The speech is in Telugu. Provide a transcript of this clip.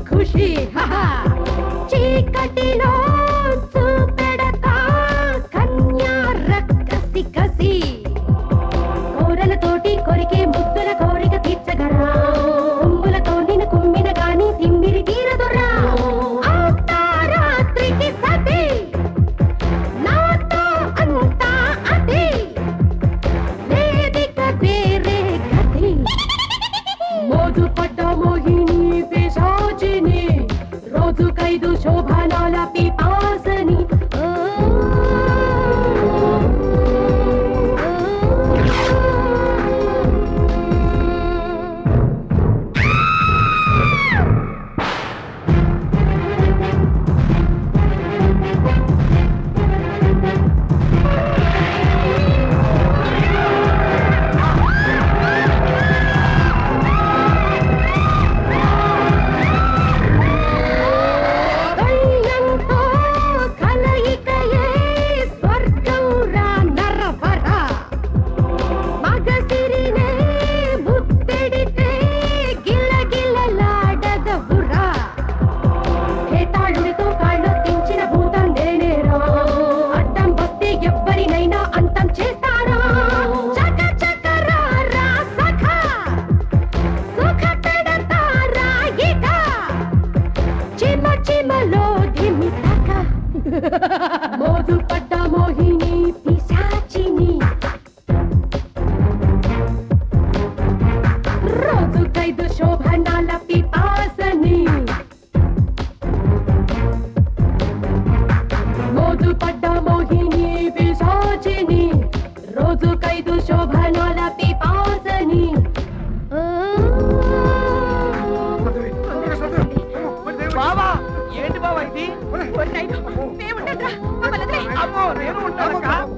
ఖుషి హహా. చీకటిలో చూపెడతా కన్యా రక్కసి కసి కోరలతోటి కొరికే ముద్దుల కోరిక తీర్చగరా కుంగులతో నిన్ను కుమ్మిన గాని తిమ్మిరి తీరదురా అంతా రాత్రికి సతి నాతో అంతా అది వేదిక వేరే గది మోజు పడ్డ మోహిని పిశాచిని రోజు ఖైదు శోభనాల పిపాసని కళ్ళంతో కలయికయే స్వర్గం రా నరవర మగసిరినే ముత్తెడితే గిలగిలలాడదవురా భేతాళుడితో కాళ్ళొత్తించిన భూతం నేనేరా అడ్డం వస్తే ఎవ్వరినైనా అంతం చేస్తారా చక చకరా రా సఖా సుఖ పెడతారా ఇక చిమ చిమలో ధిమితక మోజు పడ్డ మోహిని పిశాచిని రోజు ఖైదు శోభనాల పిపాసని మోజు పడ్డ మోహిని పిశాచిని రోజు ఖైదు శోభనాల పిపాసని బావా ఏంటి బావా ఇది అమ్మో నేను ఉంటాను